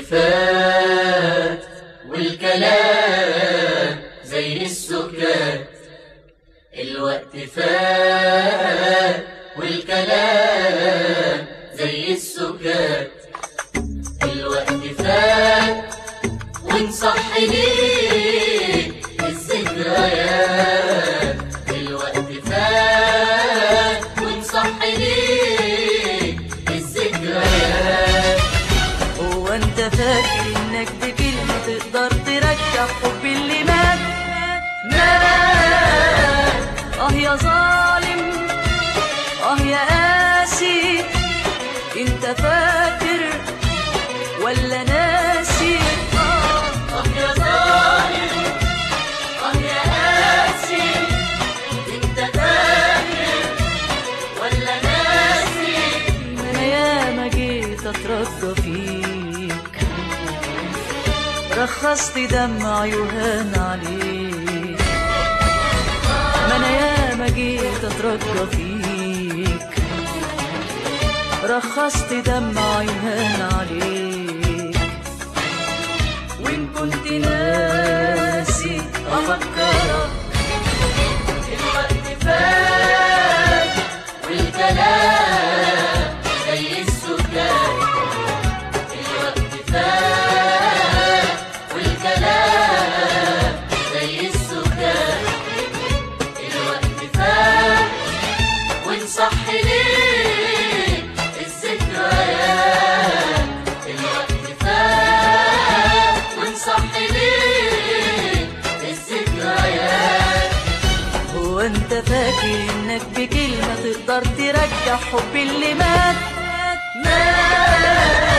فات والكلام زي السكات الوقت فات والكلام زي السكات الوقت فات ونصح ليه الذكريات الوقت فات ونصح ليه الذكريات هو انت فاكر انك بكلمة تقدر ترجع حب اللي مات مات اه يا ظالم اه يا قاسي انت فاكر ولا ناسي اه آه يا ظالم آه يا قاسي انت فاكر ولا ناسي انا ياما جيت اترجى فيك رخصت دمعي وهان عليك ما انا ياما جيت اترجى فيك رخصت دمعي وهان عليك وان كنت ناسي افكرك الوقت فات والكلام زي السكات الوقت فات والكلام زي السكات الوقت فات ونصح ليه الذكريات الوقت فات ونصح ليه الذكريات هو انت فاكر انك بكلمة تقدر ترجع حب اللي مات مات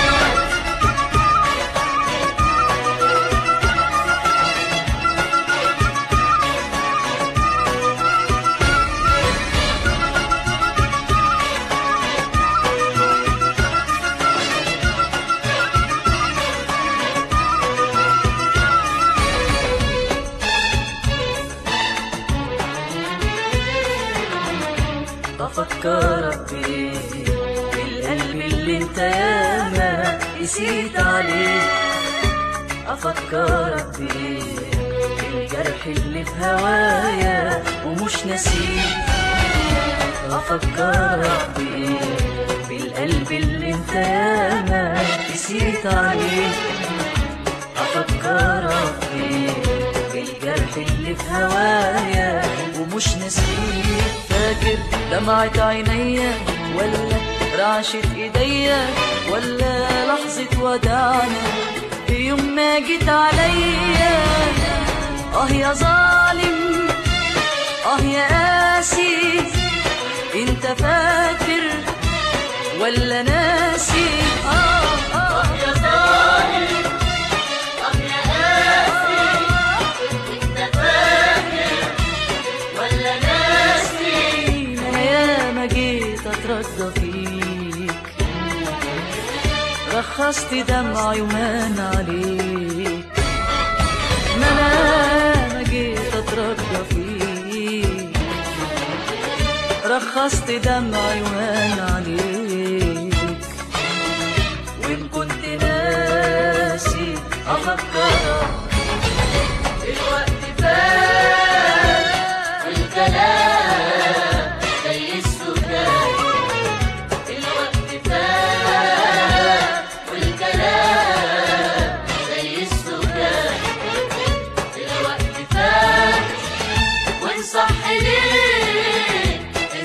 بفكرك بيه بالقلب اللي انت ياما قسيت عليه افكرك بيه بالجرح اللي في هوايا ومش نسيه افكرك بيه بالقلب اللي انت ياما قسيت عليه افكرك بيه بالجرح اللي في هوايا ومش نسيت فاكر دمعة عينيا ولا رعشة ايديا ولا لحظة وداعنا يوم ما جيت عليا اه يا ظالم اه يا قاسي انت فاكر ولا ناسي اه اه يا ظالم طب يا قاسي انت فاكر ولا ناسي انا ياما جيت اترجى فيك رخصت دمعي ومان عليك ما انا ما جيت اترجى فيك رخصت دمعي وهان عليك وان كنت ناسي افكرك الوقت فات والكلام زي السكات الوقت فات والكلام زي السكات الوقت فات ونصح ليه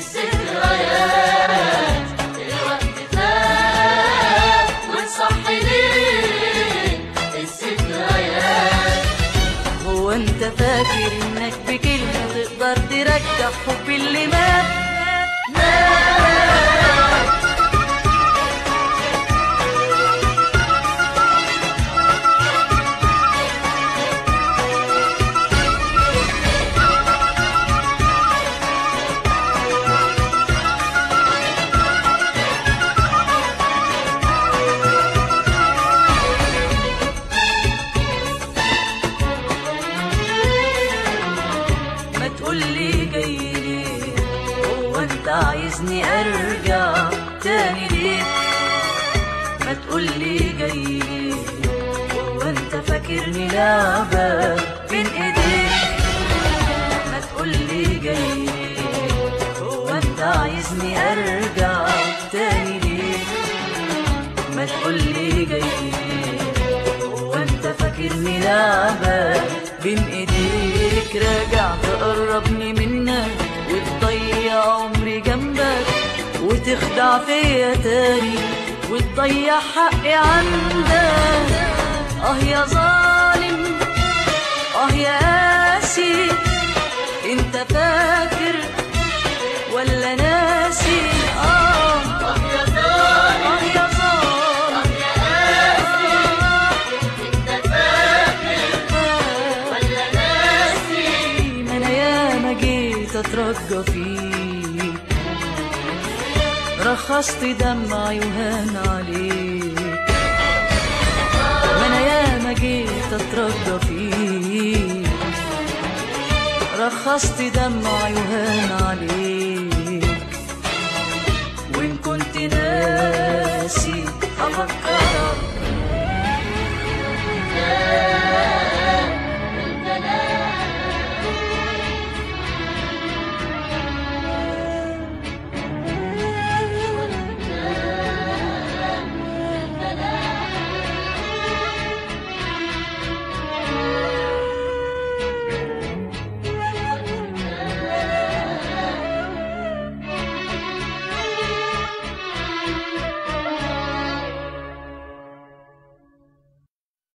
الذكريات الوقت فات ونصح ليه الذكريات هو انت فاكر انك بكلمة تقدر ترجع حب اللي مات مات فاكرني لعبة بين ايديك ما تقولي جاي هو انت عايزني ارجع تاني ليه ما تقولي جاي هو انت فاكرني لعبة بين ايديك راجع تقربني منك وتضيع عمري جنبك وتخدع فيا تاني وتضيع حقي عندك اه يا ظالم اه يا قاسي انت فاكر ولا ناسي اه طب يا ظالم اه يا ظالم طب يا قاسي انت فاكر ولا ناسي ما انا ياما جيت اترجى فيك رخصت دمعي وهان عليك ما انا ياما جيت اترجى فيك رخصت دمعي وهان عليك